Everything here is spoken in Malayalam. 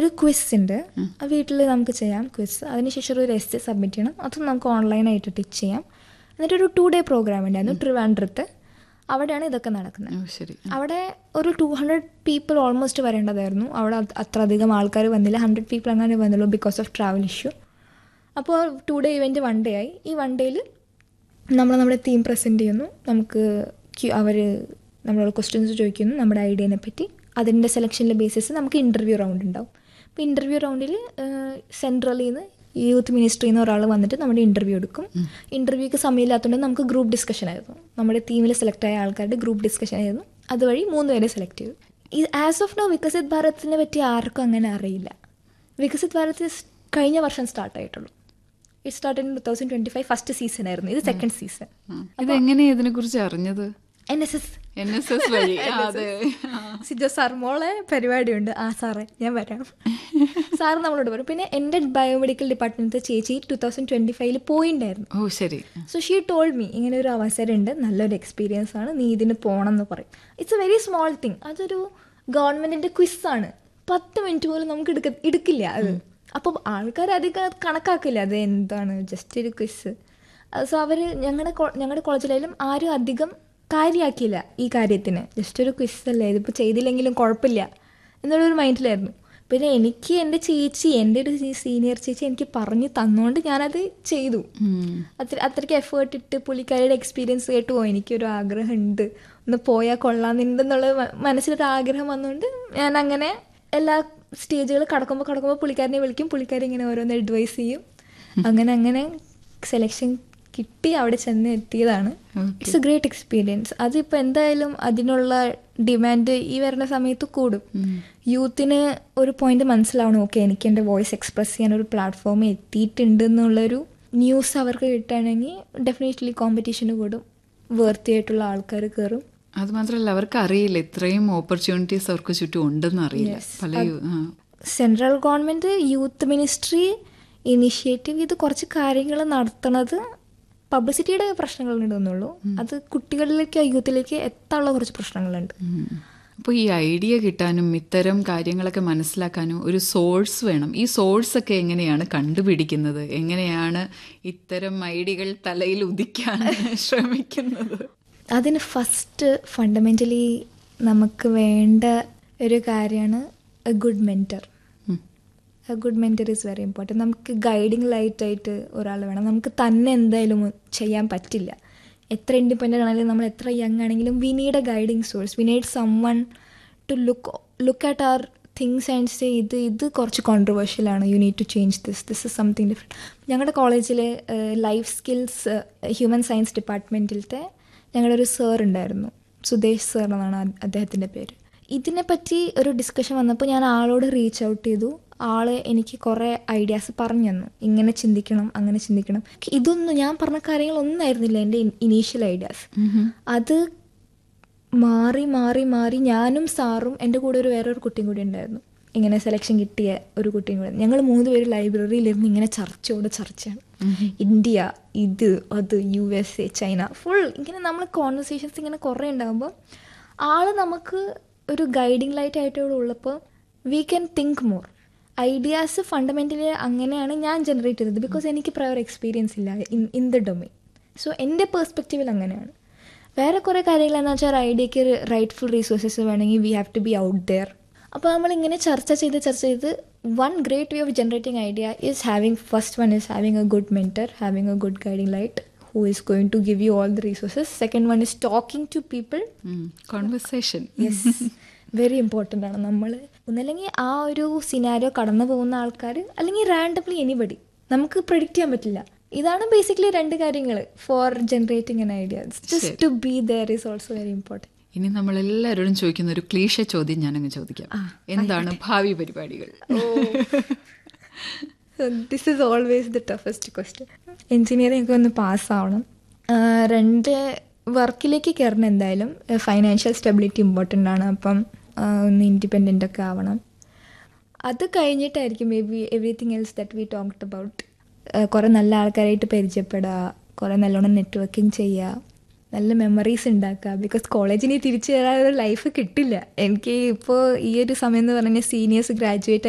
ഒരു ക്വിസ് ഉണ്ട് വീട്ടിൽ നമുക്ക് ചെയ്യാം ക്വിസ് അതിനുശേഷം ഒരു എസ് സബ്മിറ്റ് ചെയ്യണം അതും നമുക്ക് ഓൺലൈനായിട്ട് ടീച്ച് ചെയ്യാം എന്നിട്ട് ഒരു ടു ഡേ പ്രോഗ്രാം ഉണ്ടായിരുന്നു ട്രിവാൻഡ്രത്ത് അവിടെയാണ് ഇതൊക്കെ നടക്കുന്നത് ഓ ശരി അവിടെ ഒരു ടു ഹൺഡ്രഡ് പീപ്പിൾ ഓൾമോസ്റ്റ് വരേണ്ടതായിരുന്നു അവിടെ അത് അത്ര അധികം ആൾക്കാർ വന്നില്ല ഹൺഡ്രഡ് പീപ്പിൾ അങ്ങനെ വന്നുള്ളൂ ബിക്കോസ് ഓഫ് ട്രാവൽ ഇഷ്യൂ അപ്പോൾ two day event one day ആയി ഈ വൺ ഡേയിൽ നമ്മൾ നമ്മുടെ തീം പ്രസൻറ്റ് ചെയ്യുന്നു നമുക്ക് അവർ നമ്മളോട് ക്വസ്റ്റ്യൻസ് ചോദിക്കുന്നു നമ്മുടെ ഐഡിയനെ പറ്റി അതിൻ്റെ സെലക്ഷനിലെ ബേസിസ് നമുക്ക് ഇൻ്റർവ്യൂ റൗണ്ട് ഉണ്ടാവും അപ്പോൾ ഇൻ്റർവ്യൂ റൗണ്ടിൽ സെൻട്രലിൽ നിന്ന് യൂത്ത് മിനിസ്ട്രിയിൽ നിന്ന് ഒരാൾ വന്നിട്ട് നമ്മുടെ ഇൻ്റർവ്യൂ എടുക്കും ഇൻ്റർവ്യൂക്ക് സമയമില്ലാത്തതുകൊണ്ട് നമുക്ക് ഗ്രൂപ്പ് ഡിസ്കഷൻ ആയിരുന്നു നമ്മുടെ ടീമിൽ സെലക്ട് ആയ ആൾക്കാരുടെ ഗ്രൂപ്പ് ഡിസ്കഷൻ ആയിരുന്നു അതുവഴി മൂന്ന് പേരെ സെലക്ട് ചെയ്തു ഈ ആസ് ഓഫ് നോ വികസിത് ഭാരതിനെ പറ്റി ആർക്കും അങ്ങനെ അറിയില്ല വികസിത് ഭാരത് സ് കഴിഞ്ഞ വർഷം സ്റ്റാർട്ട് ആയിട്ടുള്ളൂ it start in two thousand twenty five first season ആയിരുന്നു ഇത് സെക്കൻഡ് സീസൺ ഇതെങ്ങനെയാ ഇതിനെ കുറിച്ച് അറിഞ്ഞത് N S S N S S വഴി ആ, അതെ ആ. സിജോ സാർ മോളെ പരിപാടിയുണ്ട് ആ സാറേ ഞാൻ വരാം സാർ നമ്മളോട് പറയും പിന്നെ എൻ്റെ ബയോമെഡിക്കൽ ഡിപ്പാർട്ട്മെൻറ്റ് ചേച്ചി ടു തൗസൻഡ് ട്വൻറ്റി ഫൈവിൽ പോയിണ്ടായിരുന്നു ഓ ശരി സോ ഷീ ടോൾഡ് മീ ഇങ്ങനെ ഒരു അവസരം ഉണ്ട് നല്ലൊരു എക്സ്പീരിയൻസ് ആണ് നീ ഇതിന് പോകണം എന്ന് പറയും it's a very small thing അതൊരു ഗവൺമെൻറ്റിൻ്റെ ക്വിസ്സാണ് പത്ത് മിനിറ്റ് പോലും നമുക്ക് എടുക്ക എടുക്കില്ല അത് അപ്പോൾ ആൾക്കാർ അധികം അത് കണക്കാക്കില്ല അത് എന്താണ് ജസ്റ്റ് ഒരു ക്വിസ് സോ അവർ ഞങ്ങളുടെ ഞങ്ങളുടെ കോളേജിലായാലും ആരും അധികം കാര്യമാക്കിയില്ല ഈ കാര്യത്തിന് ജസ്റ്റ് ഒരു ക്വിസ് അല്ലേ ഇതിപ്പോൾ ചെയ്തില്ലെങ്കിലും കുഴപ്പമില്ല എന്നുള്ളൊരു മൈൻഡിലായിരുന്നു പിന്നെ എനിക്ക് എൻ്റെ ചേച്ചി എൻ്റെ ഒരു സീനിയർ ചേച്ചി എനിക്ക് പറഞ്ഞു തന്നുകൊണ്ട് ഞാനത് ചെയ്തു ഉം. അത്ര അത്രയ്ക്ക് എഫേർട്ട് ഇട്ട് പുള്ളിക്കാരിയുടെ എക്സ്പീരിയൻസ് കേട്ട് പോയി എനിക്കൊരു ആഗ്രഹമുണ്ട് ഒന്ന് പോയാൽ കൊള്ളാമെന്നുണ്ടെന്നുള്ള മ- മനസ്സിലൊരു ആഗ്രഹം വന്നുകൊണ്ട് ഞാൻ അങ്ങനെ എല്ലാ സ്റ്റേജുകൾ കടക്കുമ്പോൾ കടക്കുമ്പോൾ പുള്ളിക്കാരനെ വിളിക്കും പുള്ളിക്കാരി ഇങ്ങനെ ഓരോന്ന് അഡ്വൈസ് ചെയ്യും അങ്ങനെ അങ്ങനെ സെലക്ഷൻ കിട്ടി അവിടെ ചെന്ന് എത്തിയതാണ് ഇറ്റ്സ് എ ഗ്രേറ്റ് എക്സ്പീരിയൻസ് അതിപ്പോൾ എന്തായാലും അതിനുള്ള ഡിമാൻഡ് ഈ വരുന്ന സമയത്ത് കൂടും യൂത്തിന് ഒരു പോയിന്റ് മനസ്സിലാവണം ഓക്കെ എനിക്ക് എൻ്റെ വോയിസ് എക്സ്പ്രസ് ചെയ്യാൻ ഒരു പ്ലാറ്റ്ഫോം എത്തിയിട്ടുണ്ട് എന്നുള്ളൊരു ന്യൂസ് അവർക്ക് കിട്ടുകയാണെങ്കിൽ ഡെഫിനറ്റ്ലി കോമ്പറ്റീഷന് കൂടും വേർത്തി ആയിട്ടുള്ള ആൾക്കാർ കയറും അത് മാത്രമല്ല അവർക്ക് അറിയില്ല ഇത്രയും ഓപ്പർച്യൂണിറ്റീസ് അവർക്ക് ചുറ്റും ഉണ്ടെന്ന് അറിയില്ല പല യു- ആ. Central government youth ministry initiative ചെയ്ത് കുറച്ച് കാര്യങ്ങൾ നടത്തണത് പബ്ലിസിറ്റിയുടെ പ്രശ്നങ്ങളുണ്ടെന്നുള്ളൂ അത് കുട്ടികളിലേക്ക് യൂത്തിലേക്ക് എത്താനുള്ള കുറച്ച് പ്രശ്നങ്ങളുണ്ട് ഉം. അപ്പോൾ ഈ ഐഡിയ കിട്ടാനും ഇത്തരം കാര്യങ്ങളൊക്കെ മനസ്സിലാക്കാനും ഒരു സോഴ്സ് വേണം ഈ സോഴ്സ് ഒക്കെ എങ്ങനെയാണ് കണ്ടുപിടിക്കുന്നത് എങ്ങനെയാണ് ഇത്തരം ഐഡിയകൾ തലയിൽ ഉദിക്കാൻ ശ്രമിക്കുന്നത് അതിന് ഫസ്റ്റ് ഫണ്ടമെൻ്റലി നമുക്ക് വേണ്ട ഒരു കാര്യമാണ് എ ഗുഡ് മെൻറ്റർ ഉം. A good mentor is very important നമുക്ക് ഗൈഡിങ് ലൈറ്റായിട്ട് ഒരാൾ വേണം നമുക്ക് തന്നെ എന്തായാലും ചെയ്യാൻ പറ്റില്ല എത്ര ഇൻഡിപെൻഡൻ്റ് ആണെങ്കിലും നമ്മൾ എത്ര യങ് ആണെങ്കിലും we need a guiding source we need someone to look look at our things and say ഇത് ഇത് കുറച്ച് കോൺട്രവേഴ്ഷ്യലാണ് you need to change this this is something different ഞങ്ങളുടെ കോളേജിലെ ലൈഫ് സ്കിൽസ് ഹ്യൂമൻ സയൻസ് ഡിപ്പാർട്ട്മെൻറ്റിലത്തെ ഞങ്ങളുടെ ഒരു സർ ഉണ്ടായിരുന്നു സുദേശ് സർ എന്നാണ് അ- അദ്ദേഹത്തിൻ്റെ പേര് ഇതിനെപ്പറ്റി ഒരു ഡിസ്കഷൻ വന്നപ്പോൾ ഞാൻ ആളോട് റീച്ച് ഔട്ട് ചെയ്തു ആള് എനിക്ക് കുറേ ഐഡിയാസ് പറഞ്ഞു തന്നു ഇങ്ങനെ ചിന്തിക്കണം അങ്ങനെ ചിന്തിക്കണം ഇതൊന്നും ഞാൻ പറഞ്ഞ കാര്യങ്ങളൊന്നും ആയിരുന്നില്ല എൻ്റെ ഇനീഷ്യൽ ഐഡിയാസ് അത് മാറി മാറി മാറി ഞാനും സാറും എൻ്റെ കൂടെ ഒരു വേറൊരു കുട്ടിയും കൂടി ഉണ്ടായിരുന്നു ഇങ്ങനെ സെലക്ഷൻ കിട്ടിയ ഒരു കുട്ടിയും കൂടെ ഞങ്ങൾ മൂന്ന് പേര് ലൈബ്രറിയിലിരുന്ന് ഇങ്ങനെ ചർച്ചയോട് ചർച്ചയാണ് ഇന്ത്യ ഇത് അത് U S A China full ഇങ്ങനെ നമ്മൾ കോൺവെർസേഷൻസ് ഇങ്ങനെ കുറേ ഉണ്ടാകുമ്പോൾ ആള് നമുക്ക് ഒരു ഗൈഡിങ് ലൈറ്റ് ആയിട്ട് ഇവിടെ ഉള്ളപ്പോൾ we can think more ideas fundamentally അങ്ങനെയാണ് ഞാൻ ജനറേറ്റ് ചെയ്തത് ബിക്കോസ് എനിക്ക് പ്രയർ എക്സ്പീരിയൻസ് ഇല്ല in in the domain so എൻ്റെ പേഴ്സ്പെക്റ്റീവിൽ അങ്ങനെയാണ് വേറെ കുറേ കാര്യങ്ങൾ എന്താ വെച്ചാൽ ഐഡിയക്ക് റൈറ്റ്ഫുൾ റീസോഴ്സസ് വേണമെങ്കിൽ we have to be out there അപ്പോൾ നമ്മളിങ്ങനെ ചർച്ച ചെയ്ത് ചർച്ച ചെയ്ത് one great way of generating idea is having first one is having a good mentor having a good guiding light who is going to give you all the resources second one is talking to people conversation yes very important ആണ് നമ്മൾ ഒന്നല്ലെങ്കിൽ ആ ഒരു സിനാരിയോ കടന്നു പോകുന്ന ആൾക്കാർ അല്ലെങ്കിൽ റാൻഡംലി എനിബഡി നമുക്ക് പ്രിഡിക്റ്റ് ചെയ്യാൻ പറ്റില്ല ഇതാണ് ബേസിക്കലി രണ്ട് കാര്യങ്ങൾ for generating an idea just to be there is also very important ഇനി നമ്മൾ എല്ലാവരോടും ചോദിക്കുന്ന ഒരു ക്ലീശ ചോദ്യം ഞാനങ്ങ് ചോദിക്കാം എന്താണ് ഭാവി പരിപാടികൾ this is always the toughest question engineering ഒക്കെ ഒന്ന് പാസ്സാവണം രണ്ട് വർക്കിലേക്ക് കയറണം എന്തായാലും ഫൈനാൻഷ്യൽ സ്റ്റെബിലിറ്റി ഇമ്പോർട്ടൻ്റ് ആണ് അപ്പം ആ, ഒന്ന് ഇൻഡിപെൻഡൻ്റ് ഒക്കെ ആവണം അത് കഴിഞ്ഞിട്ടായിരിക്കും maybe everything else that we talked about കുറേ നല്ല ആൾക്കാരായിട്ട് പരിചയപ്പെടുക കുറേ നല്ലോണം നെറ്റ്വർക്കിംഗ് ചെയ്യുക നല്ല മെമ്മറീസ് ഉണ്ടാക്കുക ബിക്കോസ് കോളേജിന് തിരിച്ചു വരാൻ ഒരു ലൈഫ് കിട്ടില്ല എനിക്ക് ഇപ്പോൾ ഈ ഒരു സമയം എന്ന് പറഞ്ഞാൽ സീനിയേഴ്സ് ഗ്രാജുവേറ്റ്